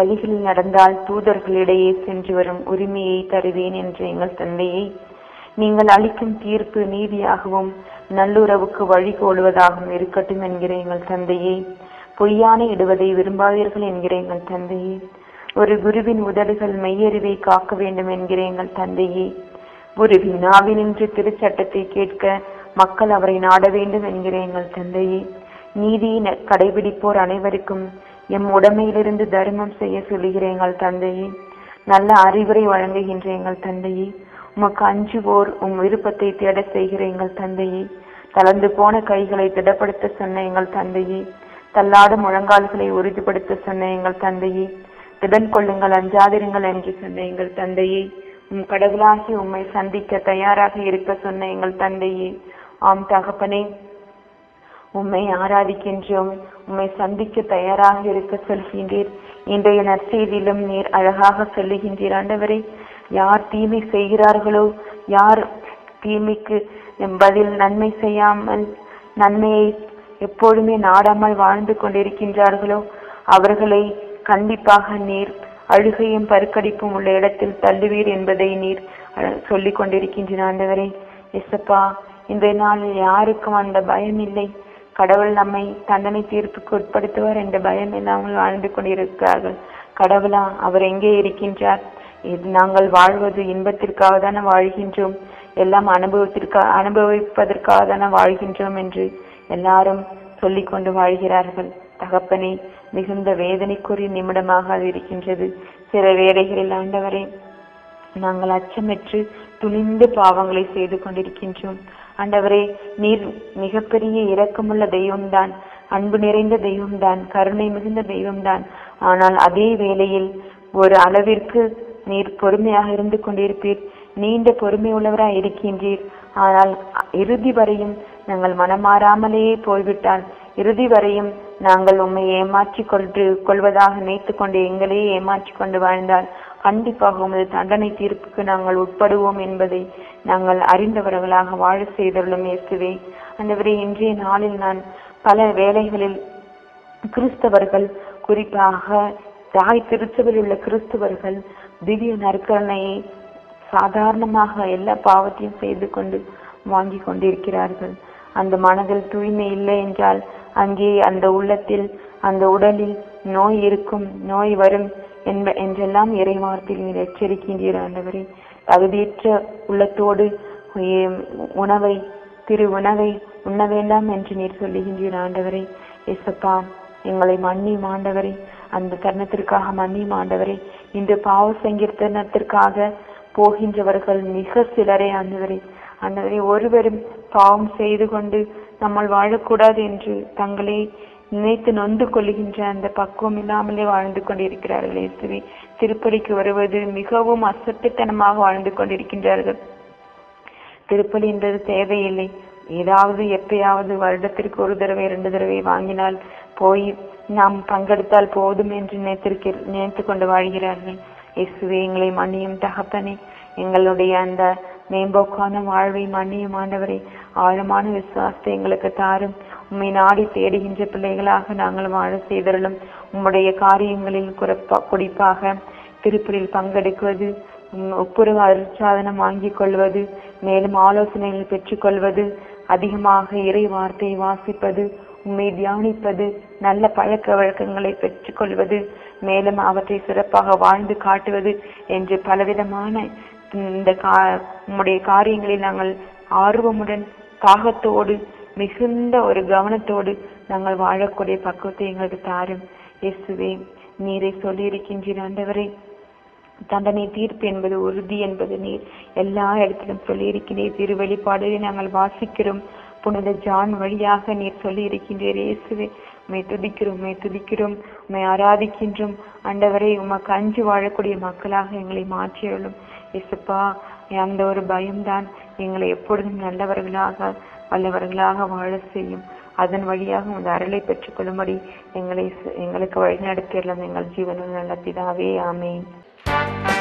வழிகளில் நடந்தால் தூதர்களிடையே சென்று வரும் உரிமையை தருவேன் என்ற எங்கள் தந்தையை நீங்கள் அளிக்கும் தீர்ப்பு நீதியாகவும் நல்லுறவுக்கு வழிகோலுவதாகவும் இருக்கட்டும் என்கிற எங்கள் தந்தையே பொய்யான இடுவதை விரும்பாதீர்கள் என்கிற எங்கள் தந்தையே ஒரு குருவின் உதடுகள் மெய்யறிவை காக்க வேண்டும் என்கிற எங்கள் தந்தையே குருவின் நாவினின்று திருச்சட்டத்தை கேட்க மக்கள் அவரை நாட வேண்டும் என்கிற எங்கள் தந்தையே நீதியை ந- கடைபிடிப்போர் அனைவருக்கும் எம் உடமையிலிருந்து தர்மம் செய்ய சொல்லுகிற எங்கள் தந்தையே நல்ல அறிவுரை வழங்குகின்ற எங்கள் தந்தையே உமக்கு அஞ்சுவோர் உம் விருப்பத்தை தேட செய்கிற எங்கள் தந்தையே தளர்ந்து போன கைகளை திடப்படுத்த சொன்ன எங்கள் தந்தையே தள்ளாடும் முழங்கால்களை உறுதிப்படுத்த சொன்ன எங்கள் தந்தையே திடன் கொள்ளுங்கள் அஞ்சாதிருங்கள் என்று சொன்ன எங்கள் தந்தையே உம் கடவுளாகி உம்மை சந்திக்க தயாராக இருக்க சொன்ன எங்கள் தந்தையே ஆம் தகப்பனே உம்மை ஆராதிக்கின்றோம் உம்மை சந்திக்க தயாராக இருக்க சொல்கின்றீர் இன்றைய நற்செய்தியிலும் நீர் அழகாக சொல்லுகின்றீர் ஆண்டவரே யார் தீமை செய்கிறார்களோ யார் தீமைக்கு பதில் நன்மை செய்யாமல் நன்மையை எப்பொழுதுமே நாடாமல் வாழ்ந்து கொண்டிருக்கின்றார்களோ அவர்களை கண்டிப்பாக நீர் அழுகையும் பருக்கடிப்பும் உள்ள இடத்தில் தள்ளுவீர் என்பதை நீர் அஹ், சொல்லிக் கொண்டிருக்கின்றன ஆண்டவரே எசப்பா இன்றைய நாளில் யாருக்கும் அந்த பயம் இல்லை கடவுள் நம்மை தண்டனை தீர்ப்புக்கு உட்படுத்துவார் என்ற பயம் இல்லாமல் வாழ்ந்து கொண்டிருக்கிறார்கள் கடவுளா அவர் எங்கே இருக்கின்றார் இது நாங்கள் வாழ்வது இன்பத்திற்காக தானே வாழ்கின்றோம் எல்லாம் அனுபவத்திற்காக அனுபவிப்பதற்காக தானே வாழ்கின்றோம் என்று எல்லாரும் சொல்லிக் கொண்டு வாழ்கிறார்கள் தகப்பனே மிகுந்த வேதனைக்குரிய நிமிடமாக அது இருக்கின்றது சில வேளைகளில் ஆண்டவரே நாங்கள் அச்சமற்று துணிந்து பாவங்களை செய்து கொண்டிருக்கின்றோம் ஆண்டவரே நீர் மிகப்பெரிய இரக்கமுள்ள தெய்வம்தான் அன்பு நிறைந்த தெய்வம்தான் கருணை மிகுந்த தெய்வம்தான் ஆனால் அதே வேளையில் ஒரு அளவிற்கு நீர் பொறுமையாக இருந்து கொண்டிருப்பீர் நீண்ட பொறுமை உள்ளவராய் இருக்கின்றீர் ஆனால் இறுதி வரையும் நாங்கள் மனமாறாமலேயே போய்விட்டால் இறுதி வரையும் நாங்கள் உம்மை ஏமாற்றிக் கொண்டு கொள்வதாக நினைத்துக் கொண்டு எங்களையே ஏமாற்றிக் கொண்டு வாழ்ந்தால் கண்டிப்பாக உமது தண்டனை தீர்ப்புக்கு நாங்கள் உட்படுவோம் என்பதை நாங்கள் அறிந்தவர்களாக வாழ செய்துள்ளோம் இயேசுவே அந்தவரே இன்றைய நாளில் நான் பல வேளைகளில் கிறிஸ்தவர்கள் குறிப்பாக தாய் திருச்சபையில் உள்ள கிறிஸ்தவர்கள் திவ்ய நற்கரணையை சாதாரணமாக எல்லா பாவத்தையும் செய்து கொண்டு வாங்கி கொண்டிருக்கிறார்கள் அந்த மனதில் தூய்மை இல்லை என்றால் அங்கே அந்த உள்ளத்தில் அந்த உடலில் நோய் இருக்கும் நோய் வரும் என்ப என்றெல்லாம் இறைவார்த்தையில் நீர் எச்சரிக்கின்றீர் ஆண்டவரே தகுதியற்ற உள்ளத்தோடு உம், உணவை திரு உணவை உண்ண வேண்டாம் என்று நீர் சொல்லுகின்றீர் ஆண்டவரே எசப்பா எங்களை மன்னியும் ஆண்டவரே அந்த தருணத்திற்காக மன்னியும் ஆண்டவரே இன்று பாவ சங்கீர்த்தனத்திற்காக போகின்றவர்கள் மிக சிலரே ஆண்டவரே ஆண்டவரே ஒருவரும் பாவம் செய்து கொண்டு நம்மால் வாழக்கூடாது என்று தங்களை நினைத்து நொந்து கொள்ளுகின்ற அந்த பக்குவம் இல்லாமலே வாழ்ந்து கொண்டிருக்கிறார்கள் இயேசுவே திருப்பலிக்கு வருவது மிகவும் அசட்டுத்தனமாக வாழ்ந்து கொண்டிருக்கின்றார்கள் திருப்பலி என்றது தேவையில்லை ஏதாவது எப்பயாவது வருடத்திற்கு ஒரு தடவை இரண்டு தடவை வாங்கினால் போய் நாம் பங்கெடுத்தால் போதும் என்று நினைத்திருக்க நினைத்து கொண்டு வாழ்கிறார்கள் இயேசுவே எங்களை மன்னியும் தகப்பனே எங்களுடைய அந்த மேம்போக்கான வாழ்வை மன்னியும் ஆண்டவரே ஆழமான விசுவாசத்தை எங்களுக்கு தாரும் உம்மை நாடி தேடுகின்ற பிள்ளைகளாக நாங்கள் வாழ செய்தருளும் உம்முடைய காரியங்களில் குறிப்பா குறிப்பாக திருப்பலில் பங்கெடுக்குவது உம் ஒப்புரவு அருட்சாதனம் வாங்கிக் கொள்வது மேலும் ஆலோசனைகள் பெற்றுக்கொள்வது அதிகமாக இறை வார்த்தையை வாசிப்பது உண்மை தியானிப்பது நல்ல பழக்க வழக்கங்களை பெற்றுக்கொள்வது மேலும் அவற்றை சிறப்பாக வாழ்ந்து காட்டுவது என்று பலவிதமான இந்த கா உம்முடைய காரியங்களில் நாங்கள் ஆர்வமுடன் தாகத்தோடு மிகுந்த ஒரு கவனத்தோடு நாங்கள் வாழக்கூடிய பக்குவத்தை எங்களுக்கு தாரும் இயேசுவே நீரை சொல்லியிருக்கின்றீர் ஆண்டவரே தண்டனை தீர்ப்பு என்பது உறுதி என்பது நீர் எல்லா இடத்திலும் சொல்லியிருக்கிறீர் திரு வெளிப்பாடுகளை நாங்கள் வாசிக்கிறோம் புனித ஜான் வழியாக நீர் சொல்லி இருக்கின்றீர் இயேசுவே உம்மை துதிக்கிறோம் உம்மை துதிக்கிறோம் உம்மை ஆராதிக்கின்றோம் ஆண்டவரே உமக்கு அஞ்சு வாழக்கூடிய மக்களாக எங்களை மாற்றியுள்ளும் இயேசுப்பா அந்த ஒரு பயம்தான் எங்களை எப்பொழுதும் நல்லவர்களாக வல்லவர்களாக வாழ செய்யும் அதன் வழியாக உமது அருளை பெற்றுக்கொள்ளும்படி எங்களை எங்களுக்கு வழிநடத்தியுள்ள எங்கள் ஜீவனில் நல்ல பிதாவே ஆமென்